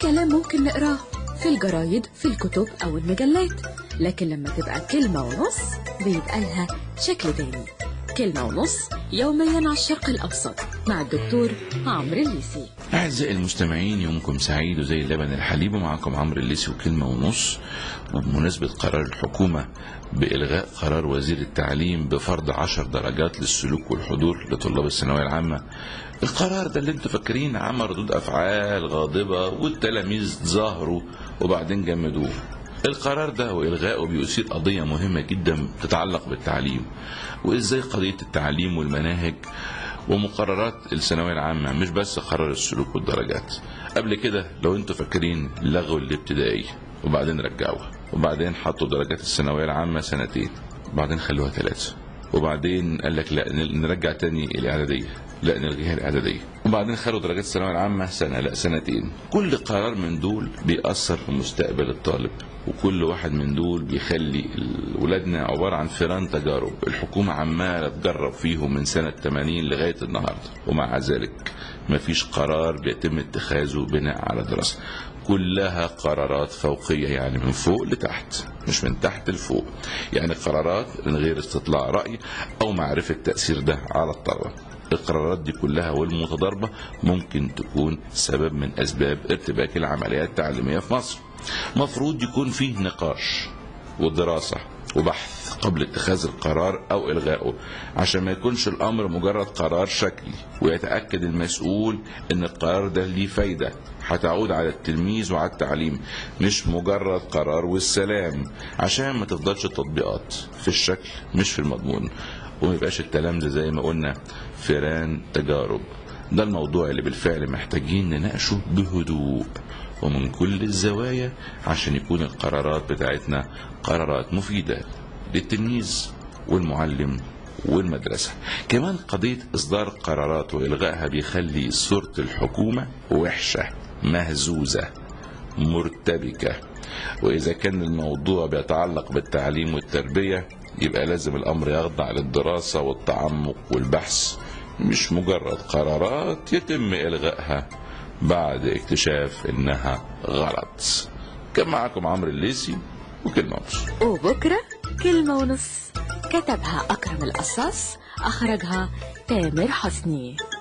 كلام ممكن نقراه في الجرايد في الكتب أو المجلات لكن لما تبقى كلمة ونص بيبقى لها شكل تاني كلمة ونص يوميا على الشرق الأوسط مع الدكتور عمرو الليسي أعزائي المستمعين يومكم سعيد وزي اللبن الحليب ومعكم عمرو الليسي وكلمة ونص وبمناسبة قرار الحكومة بإلغاء قرار وزير التعليم بفرض عشر درجات للسلوك والحضور لطلاب الثانوية العامة القرار ده اللي انتوا فاكرين عمل ردود أفعال غاضبة والتلاميذ ظاهروا وبعدين جمدوه القرار ده وإلغائه بيثير قضية مهمة جدا تتعلق بالتعليم وإزاي قضية التعليم والمناهج ومقررات الثانوية العامة مش بس قرار السلوك والدرجات قبل كده لو انتوا فاكرين لغوا الابتدائي وبعدين رجعوها وبعدين حطوا درجات الثانوية العامة سنتين وبعدين خلوها ثلاثة وبعدين قال لك لا نرجع تاني الإعدادية لا نلغيها الإعدادية وبعدين خلوا درجات الثانوية العامة سنة لا سنتين كل قرار من دول بيأثر في مستقبل الطالب وكل واحد من دول بيخلي ولادنا عبارة عن فيران تجارب الحكومة عمالة تجرب فيهم من سنة 80 لغاية النهاردة ومع ذلك مفيش قرار بيتم اتخاذه بناء على دراسة كلها قرارات فوقية يعني من فوق لتحت مش من تحت لفوق يعني قرارات من غير استطلاع رأي أو معرفة تأثير ده على الطلبة القرارات دي كلها والمتضاربة ممكن تكون سبب من أسباب ارتباك العمليات التعليمية في مصر مفروض يكون فيه نقاش ودراسة وبحث قبل اتخاذ القرار أو إلغائه عشان ما يكونش الأمر مجرد قرار شكلي ويتأكد المسؤول أن القرار ده ليه فايدة هتعود على التلميذ وعلى التعليم مش مجرد قرار والسلام عشان ما تفضلش التطبيقات في الشكل مش في المضمون وما يبقاش التلامذة زي ما قلنا فيران تجارب ده الموضوع اللي بالفعل محتاجين نناقشه بهدوء ومن كل الزوايا عشان يكون القرارات بتاعتنا قرارات مفيدة للتلميذ والمعلم والمدرسة كمان قضية إصدار قرارات وإلغائها بيخلي صورة الحكومة وحشة مهزوزة مرتبكة وإذا كان الموضوع بيتعلق بالتعليم والتربية يبقى لازم الأمر يخضع للدراسة والتعمق والبحث مش مجرد قرارات يتم إلغائها بعد اكتشاف إنها غلط كان معكم عمرو الليسي وكلمة ونص وبكرة كلمة ونص كتبها أكرم القصاص أخرجها تامر حسني